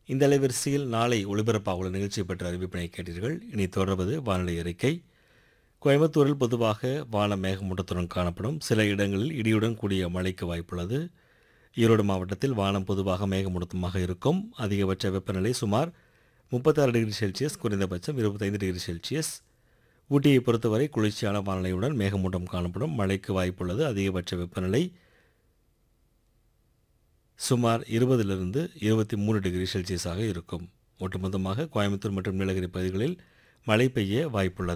இந்த அலைவரிசையில் நாளை ஒளிபரப்பாக உள்ள நிகழ்ச்சி பற்றிய அறிவிப்பினை கேட்டீர்கள் இனி தொடர்வது வானிலை அறிக்கை கோயம்புத்தூரில் பொதுவாக வானம் மேகமூட்டத்துடன் காணப்படும் சில இடங்களில் இடியுடன் கூடிய மழைக்கு வாய்ப்புள்ளது ஈரோடு மாவட்டத்தில் வானம் பொதுவாக மேகமூட்டமாக இருக்கும் அதிகபட்ச வெப்பநிலை சுமார் முப்பத்தாறு டிகிரி செல்சியஸ் குறைந்தபட்சம் இருபத்தைந்து டிகிரி செல்சியஸ் ஊட்டியை பொறுத்தவரை குளிர்ச்சியான வானிலையுடன் மேகமூட்டம் காணப்படும் மழைக்கு வாய்ப்புள்ளது அதிகபட்ச வெப்பநிலை சுமார் இருபதிலிருந்து இருபத்தி மூணு டிகிரி செல்சியஸாக இருக்கும் ஒட்டுமொத்தமாக கோயம்புத்தூர் மற்றும் நீலகிரி பகுதிகளில் மழை பெய்ய வாய்ப்புள்ளது